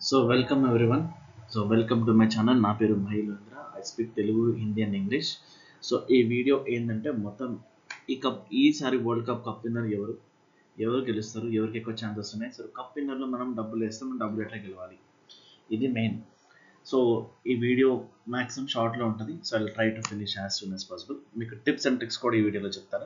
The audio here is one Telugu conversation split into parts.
so welcome everyone so welcome to my channel నా పేరు Mahilendra I speak Telugu Hindi and English so ఈ వీడియో ఏంటంటే మొత్తం ఈ కప్ ఈసారి వరల్డ్ కప్ కప్ విన్నర్ ఎవరు ఎవరు గెలుస్తారు ఎవరికి ఎక్కువ ఛాన్సెస్ ఉన్నాయి సో కప్ విన్నర్లో మనం డబ్బులు వేస్తాం మనం డబ్బులు ఎట్లా గెలవాలి ఇది మెయిన్ సో ఈ వీడియో మ్యాక్సిమం షార్ట్లో ఉంటుంది so I try to finish as soon as possible మీకు టిప్స్ అండ్ ట్రిక్స్ కూడా ఈ వీడియోలో చెప్తాను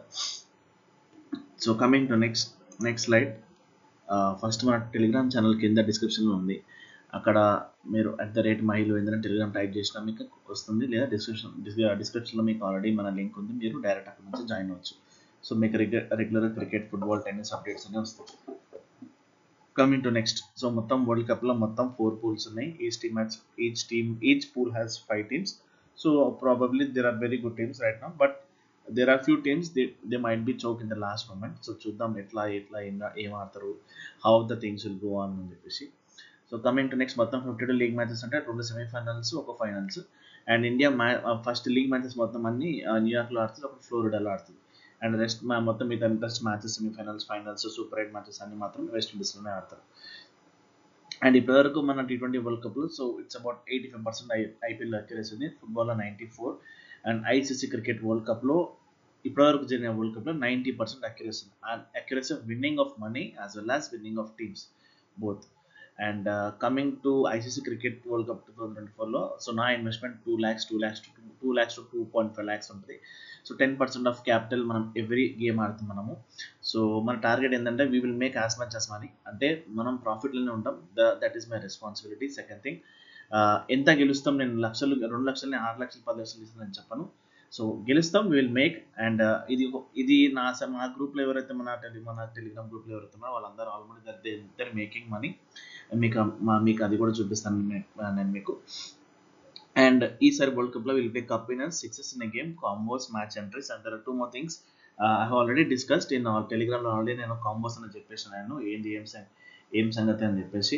so coming to next next slide first మన టెలిగ్రామ్ ఛానల్ కింద డిస్క్రిప్షన్లో ఉంది అక్కడ మీరు అట్ ద రేట్ మైలు ఏంటంటే టెలిగ్రామ్ టైప్ చేసినా మీకు వస్తుంది లేదా డిస్క్రిప్షన్ డిస్క్రిప్షన్లో మీకు ఆల్రెడీ మన లింక్ ఉంది మీరు డైరెక్ట్ అక్కడ నుంచి జాయిన్ అవ్వచ్చు సో మీకు regular regular cricket football tennis updates అన్నీ వస్తాయి కమింగ్ టు నెక్స్ట్ సో మొత్తం వరల్డ్ కప్లో మొత్తం ఫోర్ పూల్స్ ఉన్నాయి each team match each team each pool has five teams so probably there are very good teams right now but there are few teams they they might be choke in the last moment so చూద్దాం ఎట్లా ఎట్లా ఏం ఆడతారు how the things will go on అని చెప్పేసి సో కమింగ్ టు నెక్స్ట్ మొత్తం ఫిఫ్టీ టూ లీగ్ మ్యాచెస్ అంటే రెండు సెమీఫైనల్స్ ఒక ఫైనల్స్ అండ్ ఇండియా మ్యా ఫస్ట్ లీగ్ మ్యాచెస్ మొత్తం అన్ని న్యూయార్క్లో ఆడుతుంది ఒక ఫ్లోరిడాలో ఆడుతుంది అండ్ రెస్ట్ మొత్తం మిగతా interest matches semifinals finals super eight matches అన్ని మాత్రం వెస్ట్ ఇండీస్లోనే ఆడతారు అండ్ ఇప్పటివరకు మన టీ ట్వంటీ వరల్డ్ కప్లో so it's about eighty five percent I IPL accuracy ఉంది ఫుట్బాల్లో ninety four and ICC cricket world కప్లో ఇప్పటివరకు జరిగిన వరల్డ్ కప్లో ninety percent accuracy and accuracy of winning of money as well as winning of teams both and coming to ICC cricket world cup two thousand twenty ఫోర్లో సో నా investment two lakhs two lakhs two lakhs to two point five lakhs ఉంటుంది so ten percent of capital మనం ఎవ్రీ గేమ్ ఆడుతాం మనము సో మన టార్గెట్ ఏంటంటే we will make as much as money అంటే మనం ప్రాఫిట్లోనే ఉంటాం the that is my responsibility second thing ఎంత గెలుస్తాం నేను లక్షలు రెండు లక్షలని ఆరు లక్షలు పది లక్షలు ఇస్తానని చెప్పను సో గెలుస్తాం విల్ మేక్ అండ్ ఇది ఇది నా మా గ్రూప్లో ఎవరైతే మన టెలి మన టెలిగ్రామ్ గ్రూప్లో ఎవరైతే ఉన్నారో వాళ్ళందరూ ఆల్రెడీ దర్ మేకింగ్ మనీ మీకు మీకు అది కూడా చూపిస్తాను నేను మీకు అండ్ ఈసారి వరల్డ్ కప్లో will be cup in sixes in game combos match entries and there two more things I already discussed in టెలిగ్రామ్లో ఆల్రెడీ నేను కాంబోస్ అని చెప్పేసి నేను ఏంటి ఏం ఏం సంగతి అని చెప్పేసి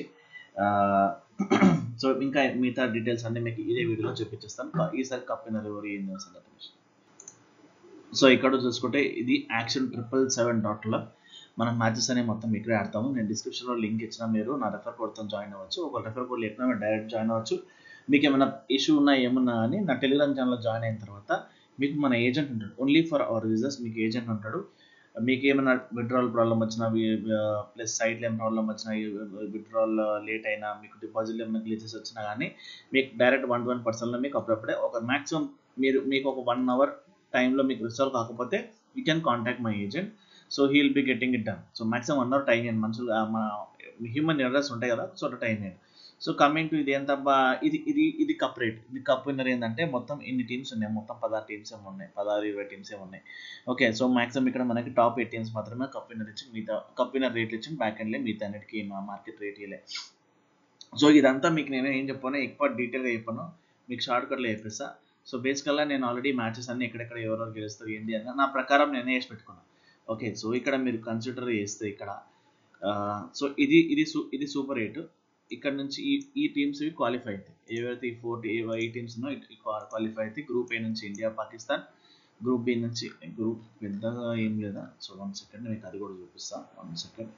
సో ఇంకా మిగతా డీటెయిల్స్ అన్ని మీకు ఇదే వీడియోలో చూపించేస్తాను ఈసారి కప్ విన్నర్ ఎవరు ఏంది సంగతి సో ఇక్కడ చూసుకుంటే ఇది యాక్షన్ ట్రిపుల్ సెవెన్ డాట్లో మనం మ్యాచెస్ అనేవి మొత్తం ఇక్కడే ఆడతాము నేను డిస్క్రిప్షన్లో లింక్ ఇచ్చిన మీరు నా రెఫర్ కోడ్తో జాయిన్ అవ్వచ్చు ఒక రెఫర్ కోడ్ లేకుండా మీరు డైరెక్ట్ జాయిన్ అవ్వచ్చు మీకు ఏమైనా ఇష్యూ ఉన్నా ఏమన్నా అని నా టెలిగ్రామ్ ఛానల్లో జాయిన్ అయిన తర్వాత మీకు మన ఏజెంట్ ఉంటాడు ఓన్లీ ఫర్ అవర్ యూజర్స్ మీకు ఏజెంట్ ఉంటాడు మీకు ఏమైనా విత్డ్రాల్ ప్రాబ్లం వచ్చినా ప్లస్ సైట్లో ఏమైనా ప్రాబ్లం వచ్చినా విత్డ్రాల్ లేట్ అయినా మీకు డిపాజిట్లో ఏమైనా గ్లీచెస్ వచ్చినా కానీ మీకు డైరెక్ట్ వన్ టు వన్ పర్సన్లో మీకు అప్పుడప్పుడే ఒక మ్యాక్సిమం మీరు మీకు ఒక వన్ అవర్ టైంలో మీకు రిసాల్వ్ కాకపోతే you can contact my agent so he will be getting it done so maximum one hour time ఇవ్వండి మనుషులు మన హ్యూమన్ ఎర్రర్స్ ఉంటాయి కదా సో టైం ఇవ్వండి సో కమింగ్ టు ఇది ఎంత ఇది ఇది ఇది కప్ రేట్ ఇది కప్ విన్నర్ ఏంటంటే మొత్తం ఇన్ని టీమ్స్ ఉన్నాయి మొత్తం పదహారు టీమ్స్ ఏమి ఉన్నాయి పదహారు ఇరవై టీమ్స్ ఏమి ఉన్నాయి ఓకే సో మాక్సిమం ఇక్కడ మనకి టాప్ ఎయిట్ టీమ్స్ మాత్రమే కప్ విన్నర్ ఇచ్చి మిగతా కప్ విన్నర్ రేట్ ఇచ్చి బ్యాక్ ఎండ్లే మిగతా అన్నిటికీ మార్కెట్ రేట్ ఇవ్వలే సో ఇదంతా మీకు నేను ఏం చెప్పాను ఎక్కువ డీటెయిల్గా చెప్పాను మీకు షార్ట్ కట్లో చెప్పేస్తా సో బేసికల్గా నేను ఆల్రెడీ మ్యాచెస్ అన్ని ఎక్కడెక్కడ ఎవరెవరు గెలుస్తారు ఏంటి అని నా ప్రకారం నేనే వేసి పెట్టుకున్నాను ఓకే సో ఇక్కడ మీరు కన్సిడర్ చేస్తే ఇక్కడ సో ఇది ఇది ఇది సూపర్ ఎయిట్ ఇక్కడ నుంచి ఈ ఈ టీమ్స్ క్వాలిఫై అవుతాయి ఏవైతే ఈ ఫోర్ ఈ టీమ్స్ ఉన్నో క్వాలిఫై అవుతాయి గ్రూప్ ఏ నుంచి ఇండియా పాకిస్తాన్ గ్రూప్ బి నుంచి గ్రూప్ పెద్దగా ఏం లేదా సో వన్ సెకండ్ మీకు అది కూడా చూపిస్తా వన్ సెకండ్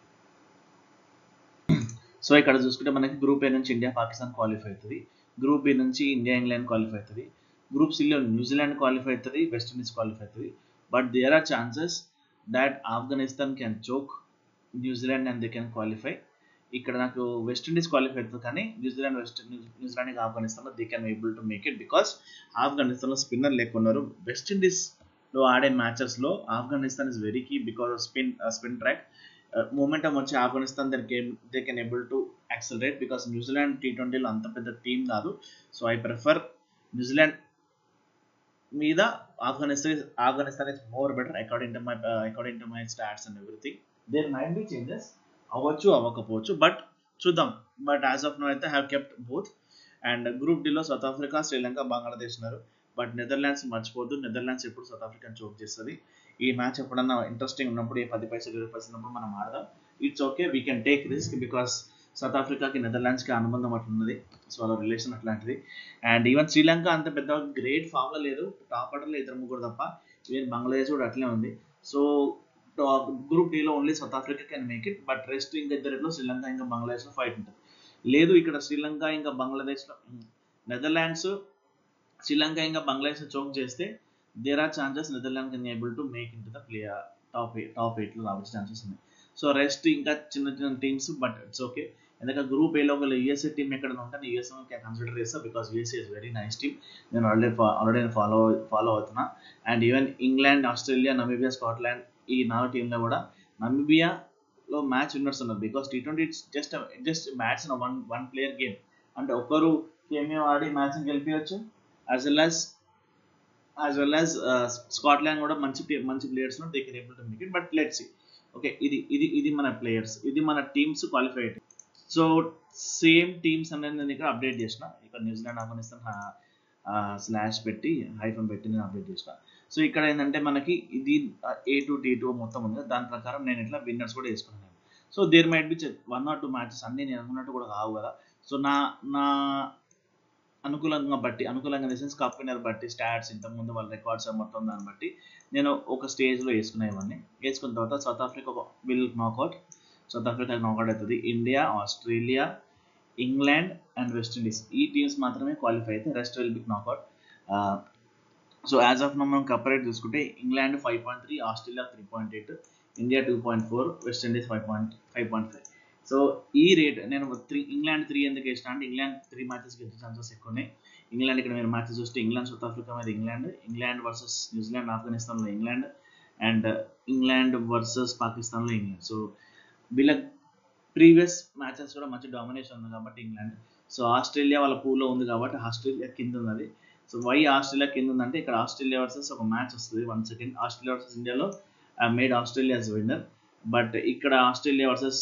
సో ఇక్కడ చూసుకుంటే మనకి గ్రూప్ ఏ నుంచి ఇండియా పాకిస్తాన్ క్వాలిఫై అవుతుంది గ్రూప్ బి నుంచి ఇండియా ఇంగ్లాండ్ క్వాలిఫై అవుతుంది గ్రూప్ సిలో న్యూజిలాండ్ క్వాలిఫై అవుతుంది వెస్ట్ ఇండీస్ క్వాలిఫై అవుతుంది but there are chances that Afghanistan can choke New Zealand and they can qualify ఇక్కడ నాకు వెస్ట్ ఇండీస్ క్వాలిఫై అవుతుంది కానీ న్యూజిలాండ్ వెస్ట్ న్యూజిలాండ్ ఆఫ్ఘనిస్తాన్లో they can able to make it because ఆఫ్ఘనిస్తాన్లో స్పిన్నర్ లేకున్నారు వెస్ట్ ఇండీస్లో ఆడే మ్యాచెస్లో Afghanistan is very key because of spin spin track momentum వచ్చి Afghanistan there game they can able to accelerate because New Zealand T ట్వంటీలో అంత పెద్ద టీం కాదు సో ఐ ప్రిఫర్ న్యూజిలాండ్ మీద Afghanistan Afghanistan is more better according to my according to my stats and everything there might be changes అవ్వచ్చు అవ్వకపోవచ్చు బట్ చూద్దాం బట్ యాజ్ ఆఫ్ నో అయితే have kept both and group డిలో సౌత్ ఆఫ్రికా శ్రీలంక బంగ్లాదేశ్ ఉన్నారు బట్ నెదర్లాండ్స్ మర్చిపోద్దు నెదర్లాండ్స్ ఎప్పుడు సౌత్ ఆఫ్రికాని చోక్ చేస్తుంది ఈ మ్యాచ్ ఎప్పుడన్నా ఇంట్రెస్టింగ్ ఉన్నప్పుడు ఏ పది పైసలు ఇరవై పైసలు ఉన్నప్పుడు మనం ఆడదాం it's okay we can take risk because South ఆఫ్రికాకి నెదర్లాండ్స్కి అనుబంధం అట్లున్నది సో వాళ్ళ రిలేషన్ అట్లాంటిది అండ్ ఈవెన్ శ్రీలంక అంత పెద్ద గ్రేట్ ఫామ్లో లేదు టాప్ ఆర్డర్లో ఇద్దరు ముగ్గురు తప్ప ఈవెన్ బంగ్లాదేశ్ కూడా అట్లే ఉంది సో గ్రూప్ డీలో only South Africa can make it but rest ఇంకా ఇద్దరిలో శ్రీలంక ఇంకా బంగ్లాదేశ్లో ఫైట్ ఉంటుంది లేదు ఇక్కడ శ్రీలంక ఇంకా బంగ్లాదేశ్లో నెదర్లాండ్స్ శ్రీలంక ఇంకా బంగ్లాదేశ్ చోక్ చేస్తే there are chances Netherland can able to make in to the play top top ఎయిట్లో రావచ్చు ఛాన్సెస్ ఉన్నాయి సో రెస్ట్ ఇంకా చిన్న చిన్న టీమ్స్ బట్ ఇట్స్ ఓకే ఎందుకంటే గ్రూప్ ఏలో ఒకవేళ యూఎస్ఏ టీం ఎక్కడ ఉంటే నేను యూఎస్ఏ కన్సిడర్ చేస్తా because USA is very nice team నేను ఆల్రెడీ ఆల్రెడీ నేను ఫాలో ఫాలో అవుతున్నా and even England Australia Namibia Scotland ఈ నాలుగు టీంలో కూడా నమీబియాలో మ్యాచ్ విన్నర్స్ ఉన్నారు because T twenty it's just just match one one player game అంటే ఒకరు కేమియో ఆడి మ్యాచ్ని గెలిపించవచ్చు as well as as well as Scotland కూడా మంచి మంచి players they can able to make it but let's okay ఇది ఇది ఇది మన ప్లేయర్స్ ఇది మన teams qualified so same teams అనేది నేను ఇక్కడ అప్డేట్ చేసిన ఇక్కడ న్యూజిలాండ్ ఆఫ్ఘనిస్తాన్ స్లాష్ పెట్టి హైఫన్ పెట్టి నేను అప్డేట్ చేసిన సో ఇక్కడ ఏంటంటే మనకి ఇది ఏ టు టీ టూ మొత్తం ఉంది దాని ప్రకారం నేను ఇట్లా విన్నర్స్ కూడా వేసుకున్నాను so there might be one or two matches అన్నీ నేను అనుకున్నట్టు కూడా కావు కదా సో నా నా అనుకూలంగా బట్టి అనుకూలంగా సెన్స్ కప్ విన్నర్ బట్టి స్టాట్స్ ఇంతకుముందు వాళ్ళ రికార్డ్స్ మొత్తం దాన్ని బట్టి నేను ఒక స్టేజ్లో వేసుకున్నా ఇవన్నీ వేసుకున్న తర్వాత South Africa will knockout South Africa knockout అవుతుంది India Australia England and West Indies ఈ టీమ్స్ మాత్రమే క్వాలిఫై అయితే rest will be knockout so as of now మనం కంపరేట్ చూసుకుంటే England five point three Australia three point eight India two point four West Indies five point five point five so ఈ రేట్ నేను త్రీ ఇంగ్లాండ్ త్రీ ఎందుకు వేసిన అంటే ఇంగ్లాండ్ త్రీ మ్యాచెస్ గెలిచే ఛాన్సెస్ ఎక్కువ ఉన్నాయి ఇంగ్లాండ్ ఇక్కడ మీరు మ్యాచెస్ చూస్తే ఇంగ్లాండ్ సౌత్ ఆఫ్రికా మీద ఇంగ్లాండ్ ఇంగ్లాండ్ వర్సెస్ న్యూజిలాండ్ ఆఫ్ఘనిస్తాన్లో ఇంగ్లాండ్ అండ్ ఇంగ్లాండ్ వర్సెస్ పాకిస్తాన్లో ఇంగ్లాండ్ సో వీళ్ళ ప్రీవియస్ మ్యాచెస్ కూడా మంచి డామినేషన్ ఉంది కాబట్టి ఇంగ్లాండ్ సో ఆస్ట్రేలియా వాళ్ళ పూల్లో ఉంది కాబట్టి ఆస్ట్రేలియా కింద ఉన్నది సో వై ఆస్ట్రేలియా కింద ఉందంటే ఇక్కడ ఆస్ట్రేలియా వర్సెస్ ఒక మ్యాచ్ వస్తుంది వన్ సెకండ్ ఆస్ట్రేలియా వర్సెస్ ఇండియాలో మేడ్ ఆస్ట్రేలియా విన్నర్ బట్ ఇక్కడ ఆస్ట్రేలియా వర్సెస్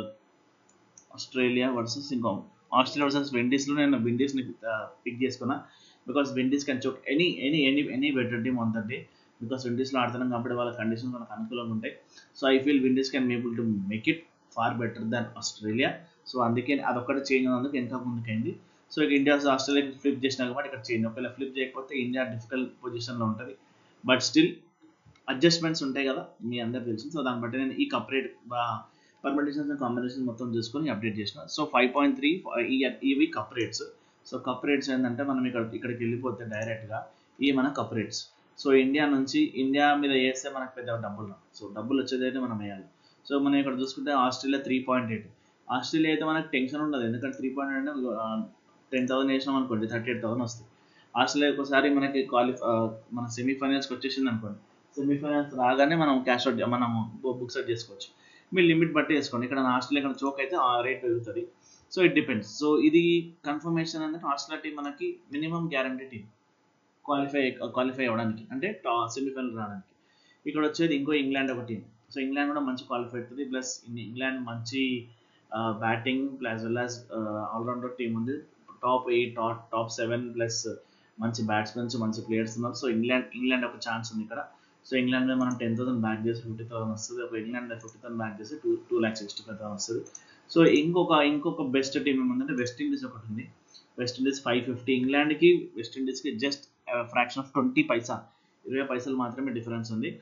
ఆస్ట్రేలియా వర్సెస్ ఇంకో ఆస్ట్రేలియా వర్సెస్ విండీస్లో నేను విండీస్ని పిక్ చేసుకున్నా because Windies can choke any any any any better team on that day because విండీస్లో ఆడుతున్నాం కాబట్టి వాళ్ళ కండిషన్స్ మనకు అనుకూలంగా ఉంటాయి so I feel Windies can able to make it far better than Australia so అందుకే అదొక్కటి చేంజ్ అయినందుకు ఇంకా ముందుకైంది సో ఇక ఇండియా ఆస్ట్రేలియాకి ఫ్లిప్ చేసినా కాబట్టి ఇక్కడ చేంజ్ ఒకవేళ ఫ్లిప్ చేయకపోతే ఇండియా డిఫికల్ట్ పొజిషన్లో ఉంటుంది బట్ స్టిల్ అడ్జస్ట్మెంట్స్ ఉంటాయి కదా మీ అందరికి తెలుసు సో దాన్ని బట్టి నేను ఈ కపరేట్ పర్మిటేషన్స్ అండ్ కాంబినేషన్ మొత్తం చూసుకొని అప్డేట్ చేసిన సో ఫైవ్ పాయింట్ త్రీ ఇవి cup rates so cup rates ఏంటంటే మనం ఇక్కడ ఇక్కడికి వెళ్ళిపోతే డైరెక్ట్గా ఇవి మన కప్ రేట్స్ సో ఇండియా నుంచి ఇండియా మీద వేస్తే మనకు పెద్ద డబ్బులు రావు సో డబ్బులు వచ్చేదైతే మనం వేయాలి సో మనం ఇక్కడ చూసుకుంటే Australia three point eight Australia అయితే మనకు టెన్షన్ ఉండదు ఎందుకంటే త్రీ పాయింట్ ఎయిట్ అంటే టెన్ థౌసండ్ వేసినాం అనుకోండి థర్టీ ఎయిట్ థౌసండ్ వస్తుంది ఆస్ట్రేలియా ఒకసారి మనకి క్వాలిఫై మన సెమీఫైనల్స్కి వచ్చేసింది అనుకోండి సెమీఫైనల్స్ రాగానే మనం క్యాష్ అవుట్ మనం బుక్స్ అవుట్ చేసుకోవచ్చు మీరు లిమిట్ బట్టి వేసుకోండి ఇక్కడ ఆస్ట్రేలియా ఇక్కడ చోక్ అయితే ఆ రేట్ పెరుగుతుంది సో ఇట్ డిపెండ్స్ సో ఇది కన్ఫర్మేషన్ అంటే ఆస్ట్రేలియా టీం మనకి minimum guarantee team qualify qualify అవ్వడానికి అంటే టా సెమీఫైనల్ రావడానికి ఇక్కడ వచ్చేది ఇంకో ఇంగ్లాండ్ ఒక టీం సో ఇంగ్లాండ్ కూడా మంచి క్వాలిఫై అవుతుంది ప్లస్ ఇంగ్లాండ్ మంచి batting plus well as allrounder team ఉంది top eight top top seven plus మంచి బ్యాట్స్మెన్స్ మంచి ప్లేయర్స్ ఉన్నారు సో ఇంగ్లాండ్ ఇంగ్లాండ్ ఒక ఛాన్స్ ఉంది ఇక్కడ సో ఇంగ్లాండ్ మీద మనం టెన్ థౌసండ్ బ్యాక్ చేసి ఫిఫ్టీ థౌసండ్ వస్తుంది ఒక ఇంగ్లాండ్ మీద ఫిఫ్టీ థౌసండ్ బ్యాక్ చేసి two two lakhs sixty five thousand వస్తుంది సో ఇంకొక ఇంకొక బెస్ట్ టీం ఏముందంటే వెస్ట్ ఇండీస్ ఒకటి ఉంది వెస్ట్ ఇండీస్ ఫైవ్ ఫిఫ్టీ ఇంగ్లాండ్కి వెస్ట్ ఇండీస్కి just fraction of twenty paisa ఇరవై పైసలు మాత్రమే డిఫరెన్స్ ఉంది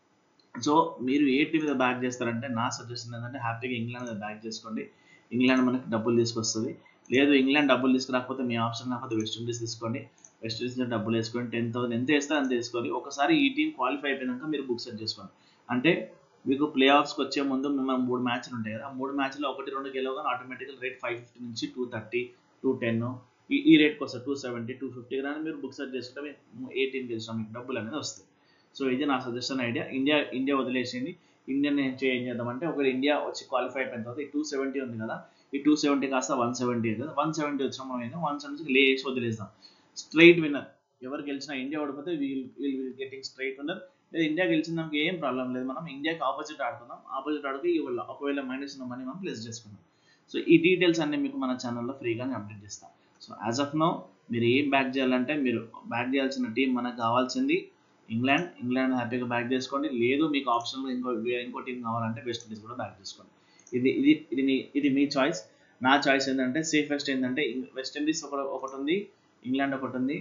సో మీరు ఏ టీం మీద బ్యాక్ చేస్తారంటే నా సజెషన్ ఏంటంటే హ్యాపీగా ఇంగ్లాండ్ మీద బ్యాక్ చేసుకోండి ఇంగ్లాండ్ మనకి డబ్బులు తీసుకొస్తుంది లేదు ఇంగ్లాండ్ డబ్బులు తీసుకురాకపోతే మీ ఆప్షన్ కాకపోతే వెస్ట్ ఇండీస్ తీసుకోండి వెస్ట్ ఇండీస్ డబ్బులు వేసుకోండి టెన్ థౌసండ్ ఎంత వేస్తే అంత వేసుకోవాలి ఒకసారి ఈ టీం క్వాలిఫై అయిపోయినాక మీరు బుక్ సెట్ చేసుకోండి అంటే మీకు ప్లే ఆఫ్స్కి వచ్చే ముందు మేము మూడు మ్యాచ్లు ఉంటాయి కదా ఆ మూడు మ్యాచ్లో ఒకటి రెండు గెలవగానే ఆటోమేటిక్గా రేట్ ఫైవ్ ఫిఫ్టీ నుంచి టూ థర్టీ టూ టెన్ ఈ ఈ రేట్కి వస్తుంది టూ సెవెంటీ టూ ఫిఫ్టీ కానీ మీరు బుక్ సెట్ చేసుకుంటే ఏ టీం గెలిచినా మీకు డబ్బులు అనేది వస్తాయి సో ఇది నా సజెషన్ ఐడియా ఇండియా ఇండియా వదిలేసింది ఇండియన్ ఏం చేంజ్ చేద్దామంటే ఒకవేళ ఇండియా వచ్చి క్వాలిఫై అయిపోయిన తర్వాత ఈ టూ సెవెంటీ ఉంది కదా ఈ టూ సెవెంటీ కాస్త వన్ సెవెంటీ కదా వన్ సెవెంటీ వచ్చిన మనం వన్ సెవెంటీకి లేసి వదిలేస్తాం స్ట్రైట్ విన్నర్ ఎవరు గెలిచినా ఇండియా ఓడిపోతే we'll we'll will getting straight winner లేదు ఇండియా గెలిచిన దానికి ఏం ప్రాబ్లం లేదు మనం ఇండియాకి ఆపోజిట్ ఆడుకుందాం ఆపోజిట్ ఆడుకు ఇవాళ ఒకవేళ మైనస్ ఉన్న మనీ మనం ప్లేస్ చేసుకుందాం సో ఈ డీటెయిల్స్ అన్ని మీకు మన ఛానల్లో ఫ్రీగానే అప్డేట్ చేస్తాం సో యాజ్ ఆఫ్ నో మీరు ఏం బ్యాక్ చేయాలంటే మీరు బ్యాక్ చేయాల్సిన టీం మనకు కావాల్సింది ఇంగ్లాండ్ ఇంగ్లాండ్ హ్యాపీగా బ్యాక్ చేసుకోండి లేదు మీకు ఆప్షన్లో ఇంకో ఇంకో టీం కావాలంటే వెస్ట్ ఇండీస్ కూడా బ్యాక్ చేసుకోండి ఇది ఇది ఇది మీ ఇది మీ చాయిస్ నా చాయిస్ ఏంటంటే సేఫెస్ట్ ఏంటంటే వెస్ట్ ఇండీస్ ఒక ఒకటి ఉంది ఇంగ్లాండ్ ఒకటి ఉంది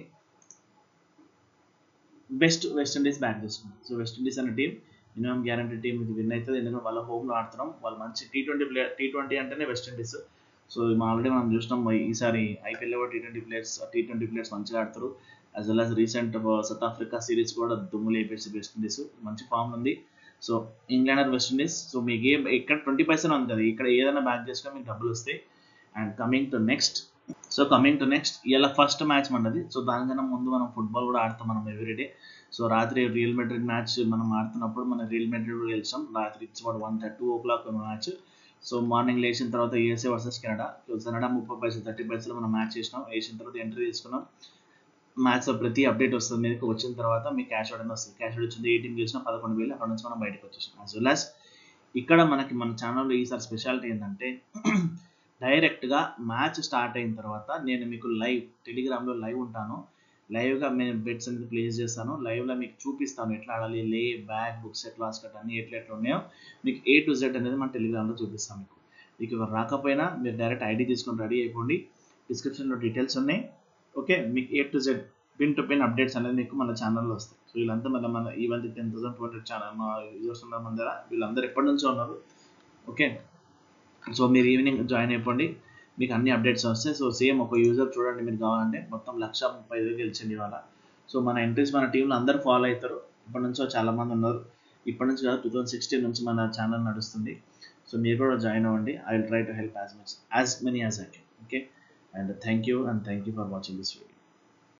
బెస్ట్ వెస్ట్ ఇండీస్ బ్యాక్ చేస్తుంది సో వెస్ట్ ఇండీస్ అనే టీం మినిమం గ్యారంటీ టీం ఇది విన్ అవుతుంది ఎందుకంటే వాళ్ళ హోమ్లో ఆడుతున్నాం వాళ్ళు మంచి T twenty player T twenty అంటేనే వెస్ట్ ఇండీస్ సో ఆల్రెడీ మనం చూసినాం ఈసారి ఐపీఎల్లో T twenty players T twenty players మంచిగా ఆడతారు as well as recent South Africa series కూడా దుమ్ము లేపేసి వెస్ట్ ఇండీస్ మంచి ఫామ్ ఉంది so England or West Indies so మీ గేమ్ ఇక్కడ ట్వంటీ పర్సెంట్ ఉంది కదా ఇక్కడ ఏదైనా బ్యాక్ చేసుకుని మీకు డబ్బులు వస్తాయి and coming to next so coming to next ఇలా ఫస్ట్ మ్యాచ్ మనది సో దానికన్నా ముందు మనం ఫుట్బాల్ కూడా ఆడతాం మనం ఎవ్రీడే సో రాత్రి రియల్ మెడ్రిడ్ మ్యాచ్ మనం ఆడుతున్నప్పుడు మనం రియల్ మెడ్రిడ్ గెలిచాం రాత్రి ఇట్స్ వాడు one thirty two o'clock match so morning లేచిన తర్వాత యూఎస్ఏ వర్సెస్ కెనడా కెనడా ముప్పై పైసలు థర్టీ పైసలు మనం మ్యాచ్ చేసినాం వేసిన తర్వాత ఎంట్రీ తీసుకున్నాం మ్యాచ్ ప్రతి అప్డేట్ వస్తుంది మీకు వచ్చిన తర్వాత మీకు క్యాష్ అవుట్ అనేది వస్తుంది క్యాష్ అవుట్ వచ్చింది ఎయిటీన్ గెలిచిన పదకొండు వేలు అక్కడ నుంచి మనం బయటకు వచ్చేసాం యాజ్ వెల్ యాజ్ ఇక్కడ మనకి మన ఛానల్లో ఈసారి స్పెషాలిటీ ఏంటంటే డైరెక్ట్గా మ్యాచ్ స్టార్ట్ అయిన తర్వాత నేను మీకు లైవ్ టెలిగ్రామ్లో లైవ్ ఉంటాను లైవ్గా మేము బెట్స్ అనేది ప్లేస్ చేస్తాను లైవ్లో మీకు చూపిస్తాను ఎట్లా ఆడాలి లే బ్యాక్ బుక్స్ ఎట్లా కట్ అన్ని ఎట్లా ఎట్లా ఉన్నాయో మీకు ఏ టు జెడ్ అనేది మన టెలిగ్రామ్లో చూపిస్తాను మీకు మీకు ఎవరు రాకపోయినా మీరు డైరెక్ట్ ఐడి తీసుకొని రెడీ అయిపోండి డిస్క్రిప్షన్లో డీటెయిల్స్ ఉన్నాయి ఓకే మీకు A to Z pin to pin updates అనేది మీకు మన ఛానల్లో వస్తాయి సో వీళ్ళంతా మన మన event ten thousand two hundred channel మా యూజర్స్ ఉన్నారు మన దగ్గర వీళ్ళందరూ ఎప్పటి నుంచో ఉన్నారు ఓకే సో మీరు ఈవినింగ్ జాయిన్ అయిపోండి మీకు అన్ని అప్డేట్స్ వస్తాయి సో సేమ్ ఒక యూజర్ చూడండి మీరు కావాలంటే మొత్తం లక్ష ముప్పై ఐదు గెలిచింది ఇవాళ సో మన ఎంట్రీస్ మన టీంలో అందరూ ఫాలో అవుతారు ఇప్పటి నుంచో చాలా మంది ఉన్నారు ఇప్పటి నుంచి కాదు టూ థౌసండ్ సిక్స్టీన్ నుంచి మన ఛానల్ నడుస్తుంది సో మీరు కూడా జాయిన్ అవ్వండి I will try to help as much as many as I can okay and thank you and thank you for watching this video